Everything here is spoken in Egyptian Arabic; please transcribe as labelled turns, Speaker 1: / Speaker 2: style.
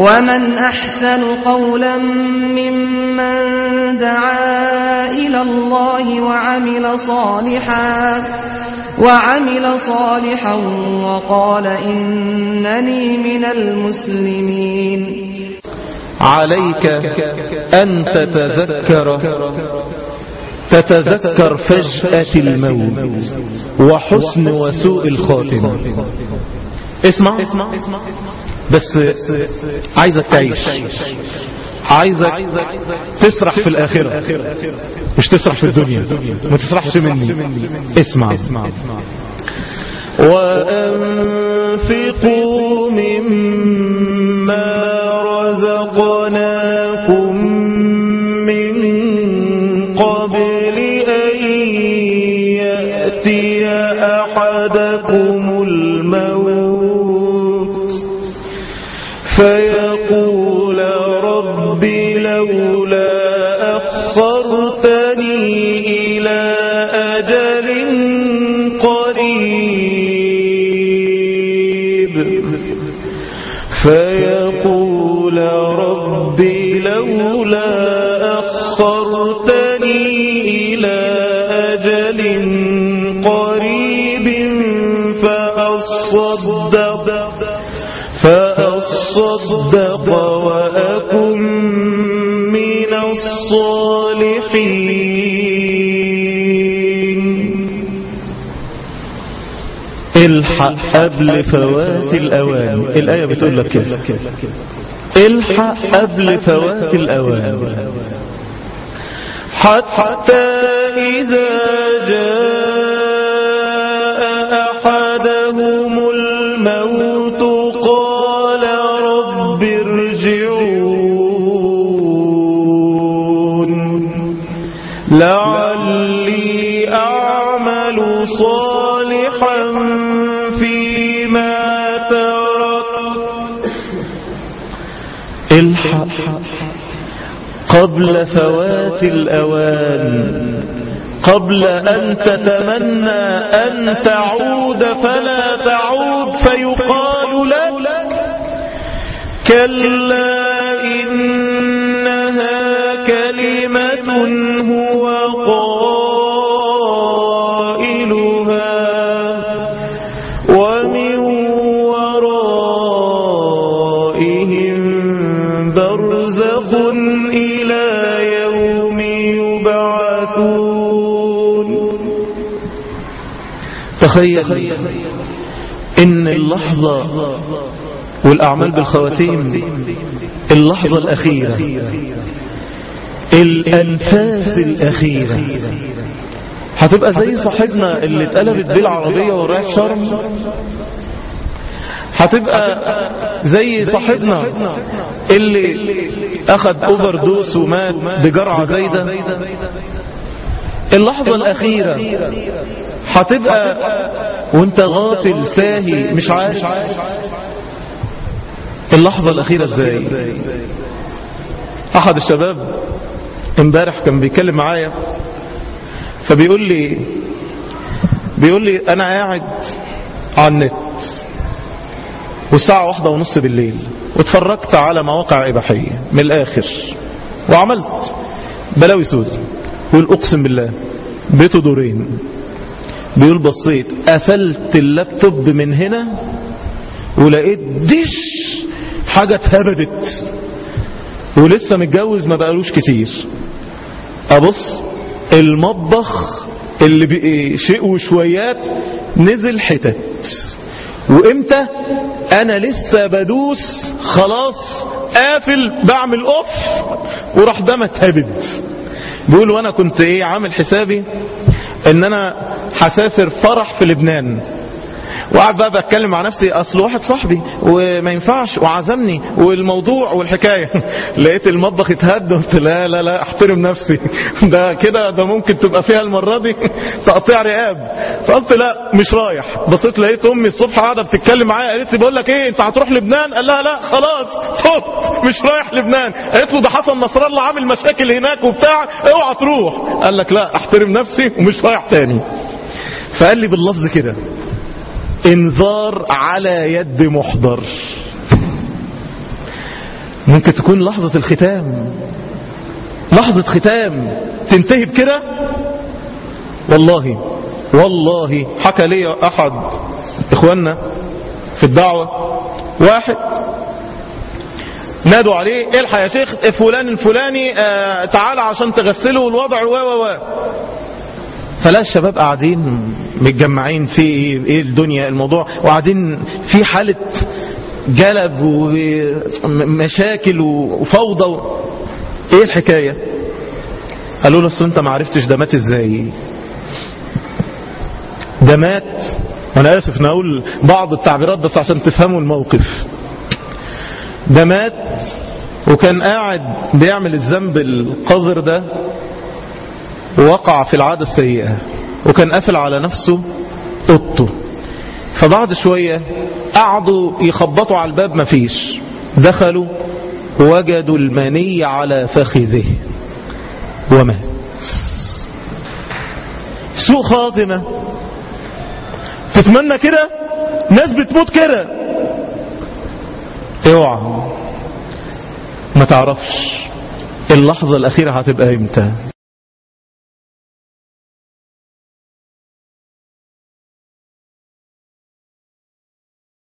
Speaker 1: ومن أحسن قولا ممن دعا إلى الله وعمل صالحا وعمل صالحا وقال إنني من المسلمين
Speaker 2: عليك أن تتذكر تتذكر فجأة الموت وحسن وسوء الخاتمة اسمع بس عايزك تعيش عايزك تسرح في الآخرة مش تسرح في الدنيا ما تسرحش مني اسمع وأنفقوا مما رزقناكم من قبل أن يأتي أحدكم الموت فيقول رب لولا أخرتني إلى أجل قريب فيقول رب لولا أخرتني إلى أجل قريب فأصدق فأصدق وأكن من الصالحين الحق قبل فوات الأوان الآية بتقول لك كده الحق قبل فوات الأوان حتى إذا جاء أحدهم الموت قال رب ارجعون لعلي أعمل صالحا فيما تركت الحق قبل فوات الأوان قبل أن تتمنى أن تعود فلا تعود فيقال لك كلا إنها كلمة هو قائلها ومن ورائهم برزخ إلى يوم يبعثون تخيل إن اللحظة والأعمال بالخواتيم اللحظة الأخيرة الأنفاس الأخيرة هتبقى زي صاحبنا اللي اتقلبت بيه العربية ورايح شرم هتبقى زي صاحبنا اللي اخد اوفر دوس ومات بجرعة زايدة اللحظة الاخيرة هتبقى وانت غافل ساهي مش عارف اللحظة الاخيرة ازاي احد الشباب امبارح كان بيتكلم معايا فبيقول لي بيقول لي انا قاعد على النت والساعة واحدة ونص بالليل واتفرجت على مواقع إباحية من الآخر وعملت بلاوي سود بيقول أقسم بالله بيته دورين بيقول بصيت قفلت اللابتوب من هنا ولقيت دش حاجة اتهبدت ولسه متجوز ما بقالوش كتير أبص المطبخ اللي بقى شيء وشويات نزل حتت وامتى انا لسه بدوس خلاص قافل بعمل اوف وراح ده متهبد بيقول وانا كنت ايه عامل حسابي ان انا هسافر فرح في لبنان وقعد بقى بتكلم مع نفسي اصل واحد صاحبي وما ينفعش وعزمني والموضوع والحكايه لقيت المطبخ اتهد قلت لا لا لا احترم نفسي ده كده ده ممكن تبقى فيها المره دي تقطيع رقاب فقلت لا مش رايح بصيت لقيت امي الصبح قاعده بتتكلم معايا قالت لي بقول لك ايه انت هتروح لبنان قال لها لا خلاص تهت مش رايح لبنان قالت له ده حسن نصر الله عامل مشاكل هناك وبتاع اوعى تروح قال لك لا احترم نفسي ومش رايح تاني فقال لي باللفظ كده انذار على يد محضر ممكن تكون لحظة الختام لحظة ختام تنتهي بكده والله والله حكى لي أحد إخواننا في الدعوة واحد نادوا عليه الحق يا شيخ فلان الفلاني آه تعالى عشان تغسله الوضع و و و فلا الشباب قاعدين متجمعين في ايه الدنيا الموضوع وقاعدين في حالة جلب ومشاكل وفوضى ايه الحكاية قالوا له اصل انت ما عرفتش ده مات ازاي ده مات انا اسف نقول بعض التعبيرات بس عشان تفهموا الموقف ده مات وكان قاعد بيعمل الذنب القذر ده ووقع في العادة السيئة وكان قافل على نفسه اوضته فبعد شوية قعدوا يخبطوا على الباب مفيش دخلوا وجدوا المني على فخذه ومات سوء خاتمة تتمنى كده ناس بتموت كده اوعى ما تعرفش اللحظة الأخيرة هتبقى امتى